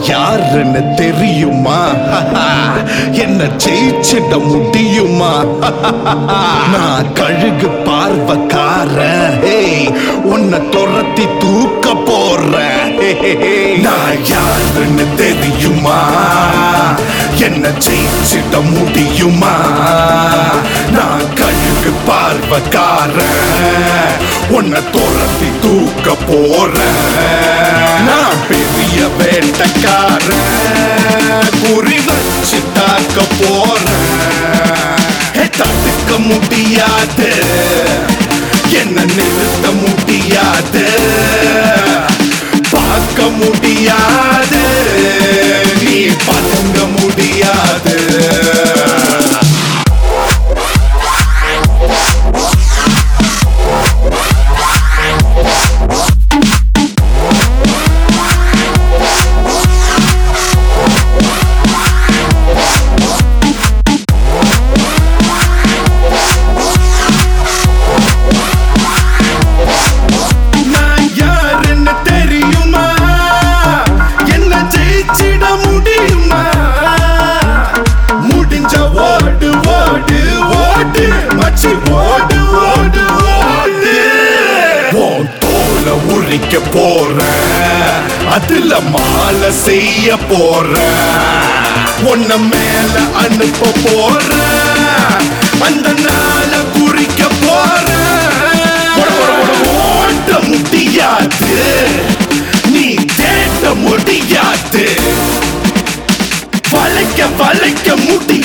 யாருன்னு தெரியுமா என்ன ஜெயிச்சிட முடியுமா நான் கழுகு பார்வக்காரன் ஹேய், உன்னை துரத்தி தூக்க போறேன் நான் யாருன்னு தெரியுமா என்ன ஜெயிச்சிட முடியுமா நான் கழுகு பார்வக்காரன் உன்னை துரத்தி தூக்க போறேன் நான் பெரிய வேட்டக்காரன் குறி வச்சு தாக்க போறேன் ஹே, தடுக்க முடியாது என்ன நிறுத்த முடியாது பார்க்க முடியாது நீ பதுங்க முடியாது நான் யாருன்னு தெரியுமா என்ன ஜெயிச்சிட முடியுமா முடிஞ்ச ஓடு ஓடு ஓடு மச்சி ஓடு ஓடு ஓடு உன் தோலை உரிக்க போறேன் அதுல மாலை செய்ய போறேன் உன்ன மேல அனுப்ப போறேன் அந்த நாளை குறிக்க போறேன் ஓட்ட முடியாது நீ தேட்ட முடியாது வளைக்க வளைக்க முடியாது